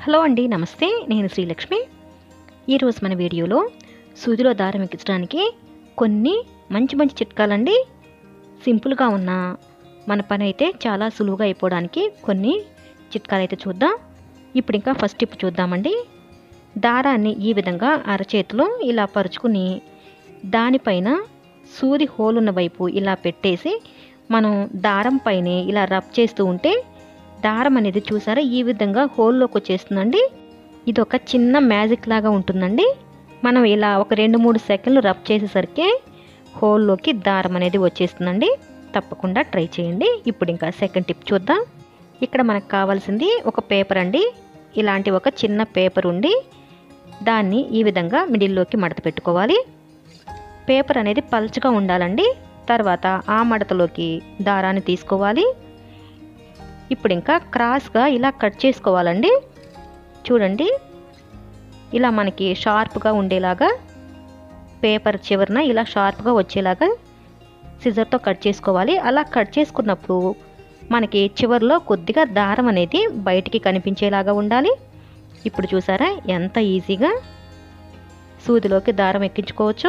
hello అండి నమస్తే నేను శ్రీలక్ష్మి ఈరోజు మన వీడియోలో సూదిలో దారం ఎక్కించడానికి కొన్ని మంచి మంచి చిట్కాలండి సింపుల్గా ఉన్న మన పని అయితే చాలా సులువుగా అయిపోవడానికి కొన్ని చిట్కాలు అయితే చూద్దాం ఇప్పుడు ఇంకా ఫస్ట్ టిప్ చూద్దామండి దారాన్ని ఈ విధంగా అరచేతిలో ఇలా పరుచుకుని దానిపైన సూది హోల్ ఉన్న వైపు ఇలా పెట్టేసి మనం దారం పైన ఇలా రబ్ చేస్తూ ఉంటే దారం అనేది చూసారా ఈ విధంగా హోల్లోకి వచ్చేస్తుందండి ఇది ఒక చిన్న మ్యాజిక్ లాగా ఉంటుందండి మనం ఇలా ఒక రెండు మూడు సెకండ్లు రబ్ చేసేసరికి హోల్లోకి దారం అనేది వచ్చేస్తుందండి తప్పకుండా ట్రై చేయండి ఇప్పుడు ఇంకా సెకండ్ టిప్ చూద్దాం ఇక్కడ మనకు కావాల్సింది ఒక పేపర్ అండి ఇలాంటి ఒక చిన్న పేపర్ ఉండి దాన్ని ఈ విధంగా మిడిల్లోకి మడత పెట్టుకోవాలి పేపర్ అనేది పల్చగా ఉండాలండి తర్వాత ఆ మడతలోకి దారాన్ని తీసుకోవాలి ఇప్పుడు ఇంకా క్రాస్గా ఇలా కట్ చేసుకోవాలండి చూడండి ఇలా మనకి షార్ప్గా ఉండేలాగా పేపర్ చివరన ఇలా షార్ప్గా వచ్చేలాగా సిజర్తో కట్ చేసుకోవాలి అలా కట్ చేసుకున్నప్పుడు మనకి చివరిలో కొద్దిగా దారం అనేది బయటికి కనిపించేలాగా ఉండాలి ఇప్పుడు చూసారా ఎంత ఈజీగా సూదిలోకి దారం ఎక్కించుకోవచ్చు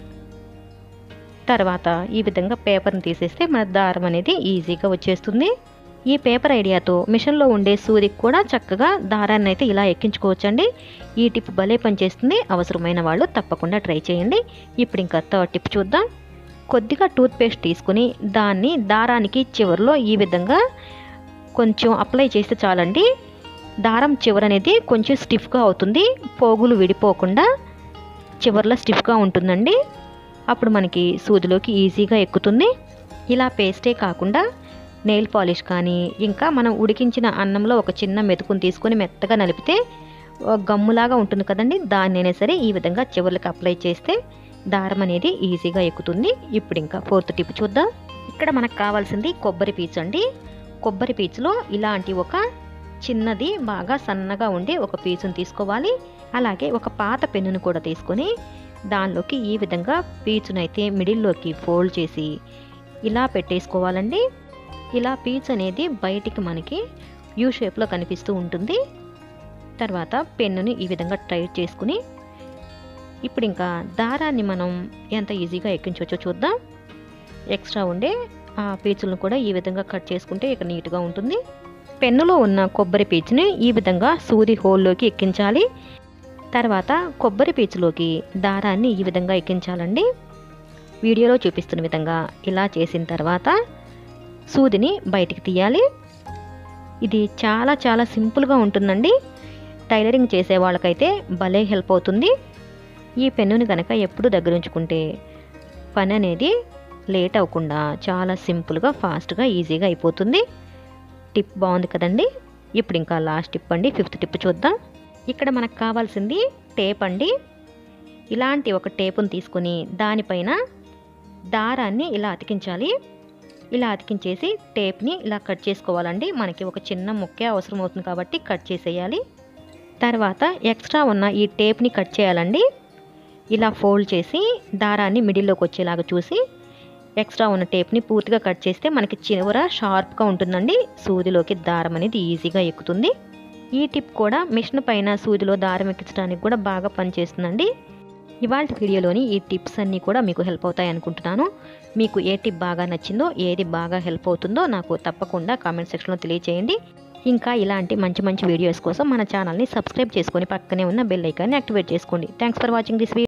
తర్వాత ఈ విధంగా పేపర్ని తీసేస్తే మన దారం అనేది ఈజీగా వచ్చేస్తుంది ఈ పేపర్ ఐడియాతో మిషన్లో ఉండే సూదికి కూడా చక్కగా దారాన్ని అయితే ఇలా ఎక్కించుకోవచ్చండి ఈ టిప్ భలే పనిచేస్తుంది అవసరమైన వాళ్ళు తప్పకుండా ట్రై చేయండి ఇప్పుడు ఇంకా థర్డ్ టిప్ చూద్దాం కొద్దిగా టూత్పేస్ట్ తీసుకుని దాన్ని దారానికి చివరిలో ఈ విధంగా కొంచెం అప్లై చేస్తే చాలండి దారం చివర అనేది కొంచెం స్టిఫ్గా అవుతుంది పోగులు విడిపోకుండా చివర్లో స్టిఫ్గా ఉంటుందండి అప్పుడు మనకి సూదిలోకి ఈజీగా ఎక్కుతుంది ఇలా పేస్టే కాకుండా నెయిల్ పాలిష్ కానీ ఇంకా మనం ఉడికించిన అన్నంలో ఒక చిన్న మెతుకుని తీసుకొని మెత్తగా నలిపితే గమ్ములాగా ఉంటుంది కదండి దాన్ని అయినా సరే ఈ విధంగా చివర్లకు అప్లై చేస్తే దారం అనేది ఈజీగా ఎక్కుతుంది ఇప్పుడు ఇంకా ఫోర్త్ టిప్ చూద్దాం ఇక్కడ మనకు కావాల్సింది కొబ్బరి పీచు అండి కొబ్బరి పీచులో ఇలాంటి ఒక చిన్నది బాగా సన్నగా ఉండే ఒక పీచుని తీసుకోవాలి అలాగే ఒక పాత పెన్నును కూడా తీసుకొని దానిలోకి ఈ విధంగా పీచునైతే మిడిల్లోకి ఫోల్డ్ చేసి ఇలా పెట్టేసుకోవాలండి ఇలా పీచ్ అనేది బయటికి మనకి యూ షేప్లో కనిపిస్తూ ఉంటుంది తర్వాత పెన్నుని ఈ విధంగా టైట్ చేసుకుని ఇప్పుడు ఇంకా దారాన్ని మనం ఎంత ఈజీగా ఎక్కించవచ్చో చూద్దాం ఎక్స్ట్రా ఉండే ఆ పీచులను కూడా ఈ విధంగా కట్ చేసుకుంటే ఇక నీట్గా ఉంటుంది పెన్నులో ఉన్న కొబ్బరి పీచుని ఈ విధంగా సూది హోల్లోకి ఎక్కించాలి తర్వాత కొబ్బరి పీచులోకి దారాన్ని ఈ విధంగా ఎక్కించాలండి వీడియోలో చూపిస్తున్న విధంగా ఇలా చేసిన తర్వాత సూదిని బయటికి తీయాలి ఇది చాలా చాలా సింపుల్గా ఉంటుందండి టైలరింగ్ చేసే వాళ్ళకైతే భలే హెల్ప్ అవుతుంది ఈ పెన్నుని కనుక ఎప్పుడు దగ్గర ఉంచుకుంటే పని అనేది లేట్ అవ్వకుండా చాలా సింపుల్గా ఫాస్ట్గా ఈజీగా అయిపోతుంది టిప్ బాగుంది కదండి ఇప్పుడు ఇంకా లాస్ట్ టిప్ అండి ఫిఫ్త్ టిప్ చూద్దాం ఇక్కడ మనకు కావాల్సింది టేప్ అండి ఇలాంటి ఒక టేపును తీసుకుని దానిపైన దారాన్ని ఇలా అతికించాలి ఇలా అతికించేసి టేప్ని ఇలా కట్ చేసుకోవాలండి మనకి ఒక చిన్న ముక్కే అవసరం అవుతుంది కాబట్టి కట్ చేసేయాలి తర్వాత ఎక్స్ట్రా ఉన్న ఈ టేప్ని కట్ చేయాలండి ఇలా ఫోల్డ్ చేసి దారాన్ని మిడిల్లోకి వచ్చేలాగా చూసి ఎక్స్ట్రా ఉన్న టేప్ని పూర్తిగా కట్ చేస్తే మనకి చివర షార్ప్గా ఉంటుందండి సూదిలోకి దారం అనేది ఈజీగా ఎక్కుతుంది ఈ టిప్ కూడా మిషన్ పైన సూదిలో దారం ఎక్కించడానికి కూడా బాగా పనిచేస్తుందండి ఇవాళ వీడియోలోని ఈ టిప్స్ అన్నీ కూడా మీకు హెల్ప్ అవుతాయి అనుకుంటున్నాను మీకు ఏ టిప్ బాగా నచ్చిందో ఏది బాగా హెల్ప్ అవుతుందో నాకు తప్పకుండా కామెంట్ సెక్షన్లో తెలియజేయండి ఇంకా ఇలాంటి మంచి మంచి వీడియోస్ కోసం మన ఛానల్ని సబ్స్క్రైబ్ చేసుకొని పక్కనే ఉన్న బెల్ ఐకాన్ని యాక్టివేట్ చేసుకోండి thanks for watching this video